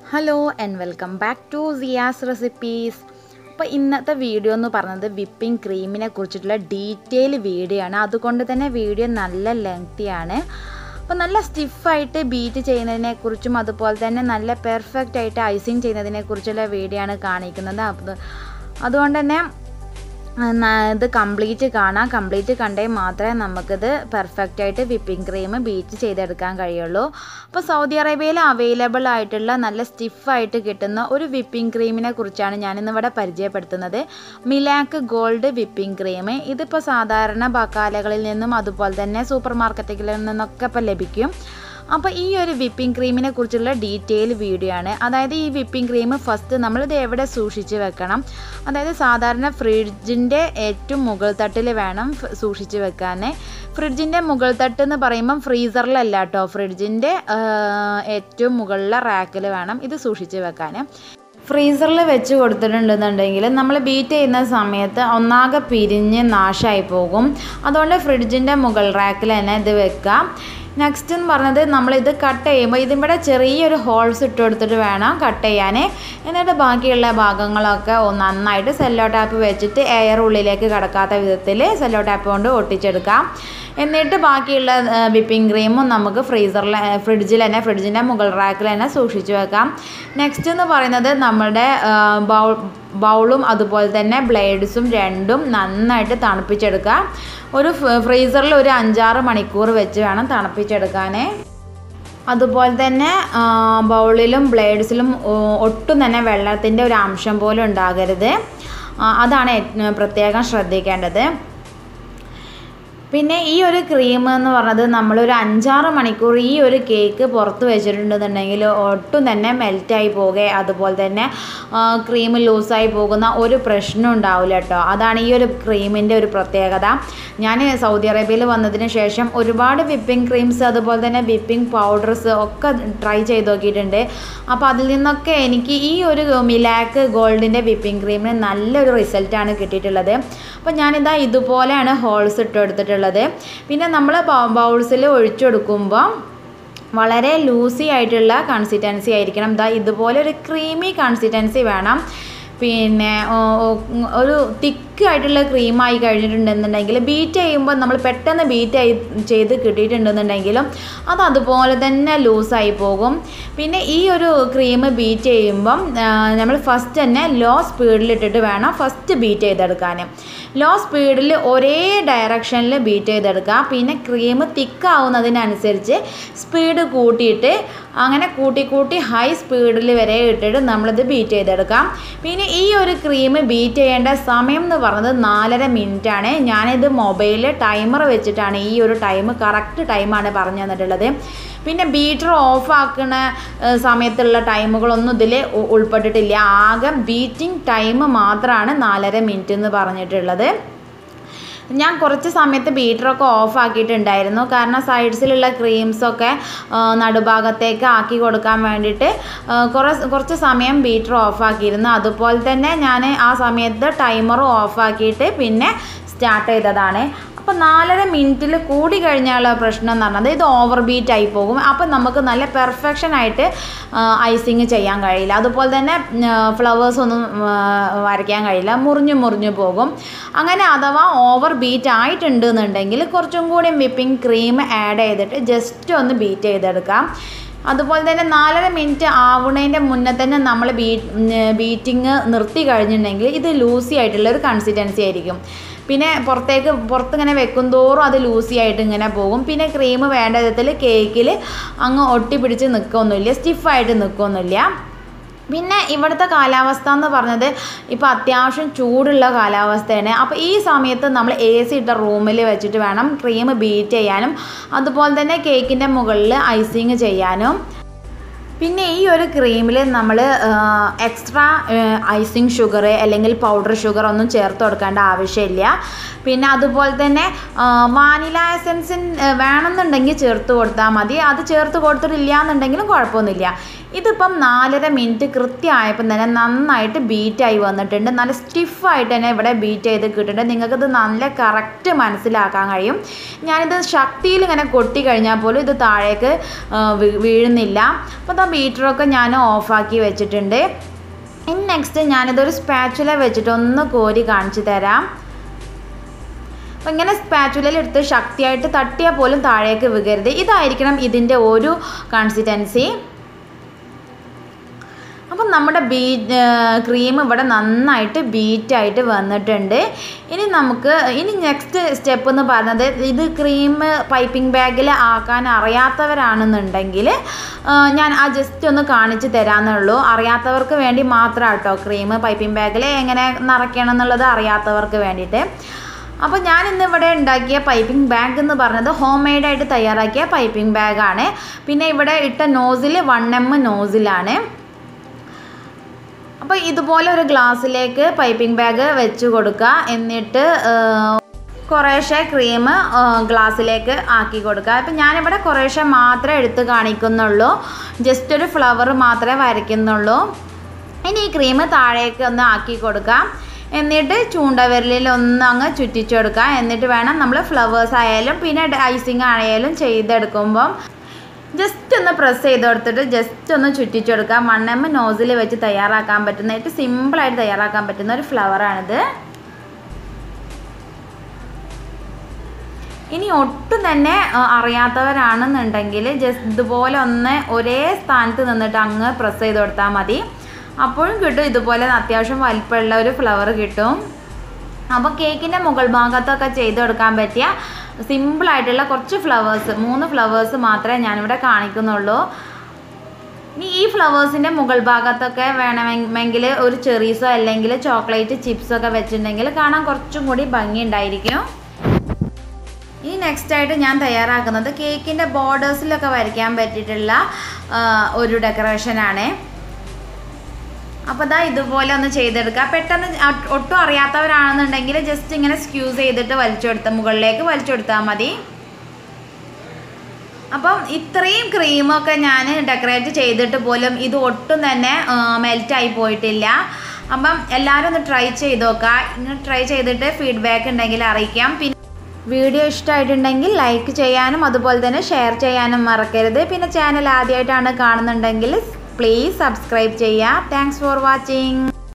hello and welcome back to Siya's recipes അപ്പോൾ ഇന്നത്തെ video എന്ന് പറഞ്ഞത് വിപ്പിംഗ് ക്രീമിനെ കുറിച്ചിട്ടുള്ള ഡീറ്റെയിൽ വീഡിയോ ആണ് അതുകൊണ്ട് തന്നെ വീഡിയോ നല്ല ലെങ്തി ആണ് അപ്പോൾ നല്ല സ്റ്റിഫായിട്ട് ബീറ്റ് ചെയ്യുന്നതിനെ കുറിച്ചും അതുപോലെ തന്നെ നല്ല പെർഫെക്റ്റ് ആയിട്ട് ഐസിങ് ചെയ്യുന്നതിനെ കുറിച്ചുള്ള വീഡിയോ ആണ് കാണിക്കുന്നത് അത് അതുകൊണ്ട് തന്നെ ന- ഇത് കംപ്ലീറ്റ് കാണാം കംപ്ലീറ്റ് കണ്ടേ മാത്രമേ നമുക്കിത് പെർഫെക്റ്റ് ആയിട്ട് വിപ്പിംഗ് ക്രീം ബീറ്റ് ചെയ്തെടുക്കാൻ കഴിയുള്ളൂ അപ്പോൾ സൗദി അറേബ്യയിൽ അവൈലബിൾ ആയിട്ടുള്ള നല്ല സ്റ്റിഫായിട്ട് കിട്ടുന്ന ഒരു വിപ്പിംഗ് ക്രീമിനെ കുറിച്ചാണ് ഞാനിന്നിവിടെ പരിചയപ്പെടുത്തുന്നത് മിലാക്ക് ഗോൾഡ് വിപ്പിംഗ് ക്രീം ഇതിപ്പോൾ സാധാരണ ബക്കാലകളിൽ നിന്നും അതുപോലെ തന്നെ സൂപ്പർ മാർക്കറ്റുകളിൽ നിന്നൊക്കെ ഇപ്പോൾ ലഭിക്കും അപ്പോൾ ഈ ഒരു വിപ്പിംഗ് ക്രീമിനെ കുറിച്ചുള്ള ഡീറ്റെയിൽ വീഡിയോ ആണ് അതായത് ഈ വിപ്പിംഗ് ക്രീം ഫസ്റ്റ് നമ്മളിത് എവിടെ സൂക്ഷിച്ച് വെക്കണം അതായത് സാധാരണ ഫ്രിഡ്ജിൻ്റെ ഏറ്റവും മുകൾ തട്ടിൽ വേണം ഫ് സൂക്ഷിച്ച് വെക്കാൻ ഫ്രിഡ്ജിൻ്റെ മുകൾ തട്ട് എന്ന് പറയുമ്പം ഫ്രീസറിലല്ല കേട്ടോ ഫ്രിഡ്ജിൻ്റെ ഏറ്റവും മുകളിലെ റാക്കിൽ വേണം ഇത് സൂക്ഷിച്ച് വെക്കാൻ ഫ്രീസറിൽ വെച്ച് കൊടുത്തിട്ടുണ്ടെന്നുണ്ടെങ്കിൽ നമ്മൾ ബീറ്റ് ചെയ്യുന്ന സമയത്ത് ഒന്നാകെ പിരിഞ്ഞ് നാശമായി പോകും അതുകൊണ്ട് ഫ്രിഡ്ജിൻ്റെ മുകൾ റാക്കിൽ തന്നെ ഇത് വെക്കാം നെക്സ്റ്റ് എന്ന് പറഞ്ഞത് നമ്മളിത് കട്ട് ചെയ്യുമ്പോൾ ഇതിവിടെ ചെറിയൊരു ഹോൾസ് ഇട്ട് കൊടുത്തിട്ട് വേണം കട്ട് ചെയ്യാൻ എന്നിട്ട് ബാക്കിയുള്ള ഭാഗങ്ങളൊക്കെ ഒന്ന് നന്നായിട്ട് സെല്ലോ ടാപ്പ് വെച്ചിട്ട് എയർ ഉള്ളിലേക്ക് കിടക്കാത്ത വിധത്തിൽ സെല്ലോ ടാപ്പ് കൊണ്ട് ഒട്ടിച്ചെടുക്കാം എന്നിട്ട് ബാക്കിയുള്ള വിപ്പിംഗ് ക്രീമും നമുക്ക് ഫ്രീസറിൽ ഫ്രിഡ്ജിൽ തന്നെ ഫ്രിഡ്ജിൻ്റെ മുകൾ റാക്കിൽ തന്നെ സൂക്ഷിച്ച് വെക്കാം നെക്സ്റ്റ് എന്ന് പറയുന്നത് നമ്മുടെ ബൗൾ ബൗളും അതുപോലെ തന്നെ ബ്ലേഡ്സും രണ്ടും നന്നായിട്ട് തണുപ്പിച്ചെടുക്കുക ഒരു ഫ്രീസറിൽ ഒരു അഞ്ചാറ് മണിക്കൂർ വെച്ച് വേണം തണുപ്പിച്ചെടുക്കാൻ അതുപോലെ തന്നെ ബൗളിലും ബ്ലേഡ്സിലും ഒട്ടും തന്നെ വെള്ളത്തിൻ്റെ ഒരു അംശം പോലും ഉണ്ടാകരുത് ആ, അതാണ് ഏ- പ്രത്യേകം ശ്രദ്ധിക്കേണ്ടത് പിന്നെ ഈ ഒരു ക്രീം എന്ന് പറഞ്ഞത് നമ്മളൊരു അഞ്ചാറ് മണിക്കൂർ ഈ ഒരു കേക്ക് പുറത്ത് വെച്ചിട്ടുണ്ടെന്നുണ്ടെങ്കിൽ ഒട്ടും തന്നെ മെൽറ്റായി പോകുക അതുപോലെ തന്നെ ക്രീം ലൂസായി പോകുന്ന ഒരു പ്രശ്നം ഉണ്ടാവില്ല കേട്ടോ അതാണ് ഈ ഒരു ക്രീമിൻ്റെ ഒരു പ്രത്യേകത ഞാൻ സൗദി അറേബ്യയിൽ വന്നതിന് ശേഷം ഒരുപാട് വിപ്പിംഗ് ക്രീംസ് അതുപോലെ തന്നെ വിപ്പിംഗ് പൗഡേഴ്സ് ഒക്കെ ട്രൈ ചെയ്ത് നോക്കിയിട്ടുണ്ട് അപ്പോൾ അതിൽ നിന്നൊക്കെ എനിക്ക് ഈ ഒരു മിലാക്ക് ഗോൾഡിൻ്റെ വിപ്പിംഗ് ക്രീമിന് നല്ലൊരു റിസൾട്ടാണ് കിട്ടിയിട്ടുള്ളത് അപ്പോൾ ഞാനിതാ ഇതുപോലെയാണ് ഹോൾസ് ഇട്ട് കൊടുത്തിട്ടുള്ളത് പിന്നെ നമ്മൾ ബൗൾസിൽ ഒഴിച്ചു കൊടുക്കുമ്പോൾ വളരെ ലൂസി ആയിട്ടുള്ള കൺസിസ്റ്റൻസി ആയിരിക്കണം ദാ ഇതുപോലെ ഒരു ക്രീമി കൺസിസ്റ്റൻസി വേണം പിന്നെ ഓ, ഓ, ഒരു തിക്ക് ആയിട്ടുള്ള ക്രീമായി കഴിഞ്ഞിട്ടുണ്ടെന്നുണ്ടെങ്കിൽ ബീറ്റ് ചെയ്യുമ്പോൾ നമ്മൾ പെട്ടെന്ന് ബീറ്റ് ആയി ചെയ്ത് കിട്ടിയിട്ടുണ്ടെന്നുണ്ടെങ്കിലും അത് അതുപോലെ തന്നെ ലൂസായി പോകും പിന്നെ ഈ ഒരു ക്രീം ബീറ്റ് ചെയ്യുമ്പം നമ്മൾ ഫസ്റ്റ് തന്നെ ലോ സ്പീഡിലിട്ടിട്ട് വേണം ഫസ്റ്റ് ബീറ്റ് ചെയ്തെടുക്കാൻ ലോ സ്പീഡിൽ ഒരേ ഡയറക്ഷനിൽ ബീറ്റ് ചെയ്തെടുക്കുക പിന്നെ ക്രീം തിക്കാവുന്നതിനനുസരിച്ച് സ്പീഡ് കൂട്ടിയിട്ട് അങ്ങനെ കൂട്ടി കൂട്ടി ഹൈ സ്പീഡിൽ വരെ ഇട്ടിട്ട് നമ്മളിത് ബീറ്റ് ചെയ്തെടുക്കാം പിന്നെ ഈ ഒരു ക്രീം ബീറ്റ് ചെയ്യേണ്ട സമയം എന്ന് പറയുന്നത് നാലര മിനിറ്റ് ആണ് ഞാനിത് മൊബൈലിൽ ടൈമർ വെച്ചിട്ടാണ് ഈ ഒരു ടൈം കറക്റ്റ് ടൈമാണ് പറഞ്ഞു തന്നിട്ടുള്ളത് പിന്നെ ബീറ്റർ ഓഫ് ആക്കുന്ന ഏഹ്, സമയത്തുള്ള ടൈമുകളൊന്നും ഇതിൽ ഉ- ഉൾപ്പെട്ടിട്ടില്ല ആകെ ബീറ്റിംഗ് ടൈം മാത്രമാണ് നാലര മിനിറ്റ് എന്ന് പറഞ്ഞിട്ടുള്ളത് ഞാൻ കുറച്ച് സമയത്ത് ബീറ്ററൊക്കെ ഓഫ് ആക്കിയിട്ടുണ്ടായിരുന്നു കാരണം സൈഡ്സിലുള്ള ക്രീംസൊക്കെ ആ, നടുഭാഗത്തേക്ക് ആക്കി കൊടുക്കാൻ വേണ്ടിയിട്ട് ആ, കുറേ കുറച്ച് സമയം ബീറ്റർ ഓഫ് ആക്കിയിരുന്നു അതുപോലെ തന്നെ ഞാൻ ആ സമയത്ത് ടൈമറും ഓഫ് ആക്കിയിട്ട് പിന്നെ സ്റ്റാർട്ട് ചെയ്തതാണ് അപ്പോൾ നാലര മിനിറ്റിൽ കൂടി കഴിഞ്ഞാലുള്ള പ്രശ്നം എന്ന് പറഞ്ഞത് ഇത് ഓവർ ബീറ്റ് ആയി പോകും അപ്പോൾ നമുക്ക് നല്ല പെർഫെക്ഷൻ ആയിട്ട് ഐസിങ് ചെയ്യാൻ കഴിയില്ല അതുപോലെ തന്നെ ഫ്ലവേഴ്സ് ഒന്നും ആ, വരയ്ക്കാൻ കഴിയില്ല മുറിഞ്ഞു മുറിഞ്ഞു പോകും അങ്ങനെ അഥവാ ഓവർ ബീറ്റ് ആയിട്ടുണ്ട് എന്നുണ്ടെങ്കിൽ കുറച്ചും കൂടി വിപ്പിംഗ് ക്രീം ആഡ് ചെയ്തിട്ട് ജസ്റ്റ് ഒന്ന് ബീറ്റ് ചെയ്തെടുക്കാം അതുപോലെ തന്നെ നാലര മിനിറ്റ് ആവുന്നതിൻ്റെ മുന്നേ തന്നെ നമ്മൾ ബീ ബീറ്റിങ് നിർത്തി കഴിഞ്ഞിട്ടുണ്ടെങ്കിൽ ഇത് ലൂസി ആയിട്ടുള്ള ഒരു കൺസിസ്റ്റൻസി ആയിരിക്കും പിന്നെ പുറത്തേക്ക് പുറത്തിങ്ങനെ വെക്കും തോറും അത് ലൂസി ആയിട്ട് ഇങ്ങനെ പോകും പിന്നെ ക്രീം വേണ്ട വിധത്തിൽ കേക്കിൽ അങ്ങ് ഒട്ടിപ്പിടിച്ച് നിൽക്കുകയൊന്നുമില്ല സ്റ്റിഫായിട്ട് നിൽക്കുകയൊന്നുമില്ല പിന്നെ ഇവിടുത്തെ കാലാവസ്ഥ എന്ന് പറഞ്ഞത് ഇപ്പോൾ അത്യാവശ്യം ചൂടുള്ള കാലാവസ്ഥയാണ് അപ്പോൾ ഈ സമയത്ത് നമ്മൾ എ സി ഇട്ട റൂമിൽ വെച്ചിട്ട് വേണം ക്രീം ബീറ്റ് ചെയ്യാനും അതുപോലെ തന്നെ കേക്കിൻ്റെ മുകളിൽ ഐസിങ് ചെയ്യാനും പിന്നെ ഈ ഒരു ക്രീമിൽ നമ്മൾ എക്സ്ട്രാ ഐസിങ് ഷുഗർ അല്ലെങ്കിൽ പൗഡർ ഷുഗർ ഒന്നും ചേർത്ത് കൊടുക്കേണ്ട ആവശ്യമില്ല പിന്നെ അതുപോലെ തന്നെ വാനില എസൻസിൻ വേണമെന്നുണ്ടെങ്കിൽ ചേർത്ത് കൊടുത്താൽ മതി അത് ചേർത്ത് കൊടുത്തിട്ടില്ല എന്നുണ്ടെങ്കിലും കുഴപ്പമൊന്നുമില്ല ഇതിപ്പം നാലര മിനിറ്റ് കൃത്യമായപ്പം തന്നെ നന്നായിട്ട് ബീറ്റായി വന്നിട്ടുണ്ട് നല്ല സ്റ്റിഫായിട്ട് തന്നെ ഇവിടെ ബീറ്റ് ചെയ്ത് കിട്ടുന്നുണ്ട് നിങ്ങൾക്കിത് നല്ല കറക്റ്റ് മനസ്സിലാക്കാൻ കഴിയും ഞാനിത് ശക്തിയിൽ ഇങ്ങനെ കൊട്ടി കഴിഞ്ഞാൽ പോലും ഇത് താഴേക്ക് ആ, വീ- വീഴുന്നില്ല അപ്പോൾ ആ ബീറ്ററൊക്കെ ഞാൻ ഓഫാക്കി വെച്ചിട്ടുണ്ട് ഇനി നെക്സ്റ്റ് ഞാനിതൊരു സ്പാച്ചുല വെച്ചിട്ട് ഒന്ന് കോരി കാണിച്ചു തരാം അപ്പം ഇങ്ങനെ സ്പാച്ചുലയിൽ എടുത്ത് ശക്തിയായിട്ട് തട്ടിയാൽ പോലും താഴേക്ക് വീകരുത് ഇതായിരിക്കണം ഇതിൻ്റെ ഒരു കൺസിസ്റ്റൻസി അപ്പം നമ്മുടെ ബീ ക്രീം ഇവിടെ നന്നായിട്ട് ബീറ്റായിട്ട് വന്നിട്ടുണ്ട് ഇനി നമുക്ക് ഇനി നെക്സ്റ്റ് സ്റ്റെപ്പ് എന്ന് പറയുന്നത് ഇത് ക്രീം പൈപ്പിംഗ് ബാഗിൽ ആക്കാൻ അറിയാത്തവരാണെന്നുണ്ടെങ്കിൽ ആ, ഞാൻ ആ ജസ്റ്റ് ഒന്ന് കാണിച്ച് തരാമെന്നുള്ളൂ അറിയാത്തവർക്ക് വേണ്ടി മാത്രം കേട്ടോ ക്രീം പൈപ്പിംഗ് ബാഗിൽ എങ്ങനെ നിറയ്ക്കണം എന്നുള്ളത് അറിയാത്തവർക്ക് വേണ്ടിയിട്ട് അപ്പോൾ ഞാൻ ഇന്ന് ഇവിടെ ഉണ്ടാക്കിയ പൈപ്പിംഗ് ബാഗ് എന്ന് പറഞ്ഞത് ഹോം മെയ്ഡായിട്ട് തയ്യാറാക്കിയ പൈപ്പിംഗ് ബാഗാണ് പിന്നെ ഇവിടെ ഇട്ട നോസിൽ വൺ എം നോസിലാണ് അപ്പോൾ ഇതുപോലെ ഒരു ഗ്ലാസ്സിലേക്ക് പൈപ്പിംഗ് ബാഗ് വെച്ച് കൊടുക്കുക എന്നിട്ട് ആ, കുറേശ്ശെ ക്രീം ഗ്ലാസ്സിലേക്ക് ആക്കി കൊടുക്കുക അപ്പം ഞാനിവിടെ കുറേശ്ശെ മാത്രമേ എടുത്ത് കാണിക്കുന്നുള്ളൂ ജസ്റ്റ് ഒരു ഫ്ലവർ മാത്രമേ വരയ്ക്കുന്നുള്ളൂ ഇനി ഈ ക്രീം താഴേക്ക് ഒന്ന് ആക്കി കൊടുക്കാം എന്നിട്ട് ചൂണ്ടവിരലിൽ ഒന്ന് അങ്ങ് ചുറ്റിച്ചു കൊടുക്കുക എന്നിട്ട് വേണം നമ്മൾ ഫ്ലവേഴ്സ് ആയാലും പിന്നെ ഐസിങ് ആയാലും ചെയ്തെടുക്കുമ്പം ജസ്റ്റ് ഒന്ന് പ്രസ് ചെയ്ത് കൊടുത്തിട്ട് ജസ്റ്റ് ഒന്ന് ചുറ്റിച്ചു കൊടുക്കുക മണ്ണെമ്മ നോസിൽ വെച്ച് തയ്യാറാക്കാൻ പറ്റുന്ന ഏറ്റവും സിമ്പിളായിട്ട് തയ്യാറാക്കാൻ പറ്റുന്ന ഒരു ഫ്ലവറാണിത് ഇനി ഒട്ടും തന്നെ ആ, അറിയാത്തവരാണെന്നുണ്ടെങ്കിൽ ജസ്റ്റ് ഇതുപോലെ ഒന്ന് ഒരേ സ്ഥാനത്ത് നിന്നിട്ട് അങ്ങ് പ്രസ് ചെയ്ത് കൊടുത്താൽ മതി അപ്പോഴും കിട്ടും ഇതുപോലെ അത്യാവശ്യം വലിപ്പമുള്ള ഒരു ഫ്ലവർ കിട്ടും അപ്പോൾ കേക്കിൻ്റെ മുകൾ ഭാഗത്തൊക്കെ ചെയ്ത് കൊടുക്കാൻ പറ്റിയ സിമ്പിളായിട്ടുള്ള കുറച്ച് ഫ്ലവേഴ്സ് മൂന്ന് ഫ്ലവേഴ്സ് മാത്രമേ ഞാനിവിടെ കാണിക്കുന്നുള്ളൂ ഇനി ഈ ഫ്ലവേഴ്സിൻ്റെ മുകൾ ഭാഗത്തൊക്കെ വേണമെങ്കിൽ ഒരു ചെറീസോ അല്ലെങ്കിൽ ചോക്ലേറ്റ് ചിപ്സോ ഒക്കെ വെച്ചിട്ടുണ്ടെങ്കിൽ കാണാൻ കുറച്ചും കൂടി ഭംഗി ഉണ്ടായിരിക്കും ഇനി നെക്സ്റ്റ് ആയിട്ട് ഞാൻ തയ്യാറാക്കുന്നത് കേക്കിൻ്റെ ബോർഡേഴ്സിലൊക്കെ വരയ്ക്കാൻ പറ്റിയിട്ടുള്ള ആ, ഒരു ഡെക്കറേഷനാണ് അപ്പോൾ ദാ ഇതുപോലെ ഒന്ന് ചെയ്തെടുക്കുക പെട്ടെന്ന് അ- ഒട്ടും അറിയാത്തവരാണെന്നുണ്ടെങ്കിൽ ജസ്റ്റ് ഇങ്ങനെ സ്ക്യൂസ് ചെയ്തിട്ട് വലിച്ചു കൊടുത്ത മുകളിലേക്ക് വലിച്ചു കൊടുത്താൽ മതി അപ്പം ഇത്രയും ക്രീമൊക്കെ ഞാൻ ഡെക്കറേറ്റ് ചെയ്തിട്ട് പോലും ഇത് ഒട്ടും തന്നെ മെൽറ്റായി പോയിട്ടില്ല അപ്പം എല്ലാവരും ഒന്ന് ട്രൈ ചെയ്ത് നോക്കുക ഇങ്ങനെ ട്രൈ ചെയ്തിട്ട് ഫീഡ്ബാക്ക് ഉണ്ടെങ്കിൽ അറിയിക്കാം പിന്നെ വീഡിയോ ഇഷ്ടമായിട്ടുണ്ടെങ്കിൽ ലൈക്ക് ചെയ്യാനും അതുപോലെ തന്നെ ഷെയർ ചെയ്യാനും മറക്കരുത് പിന്നെ ചാനൽ ആദ്യമായിട്ടാണ് കാണുന്നുണ്ടെങ്കിൽ പ്ലീസ് സബ്സ്ക്രൈബ് ചെയ്യുക താങ്ക്സ് ഫോർ വാച്ചിങ്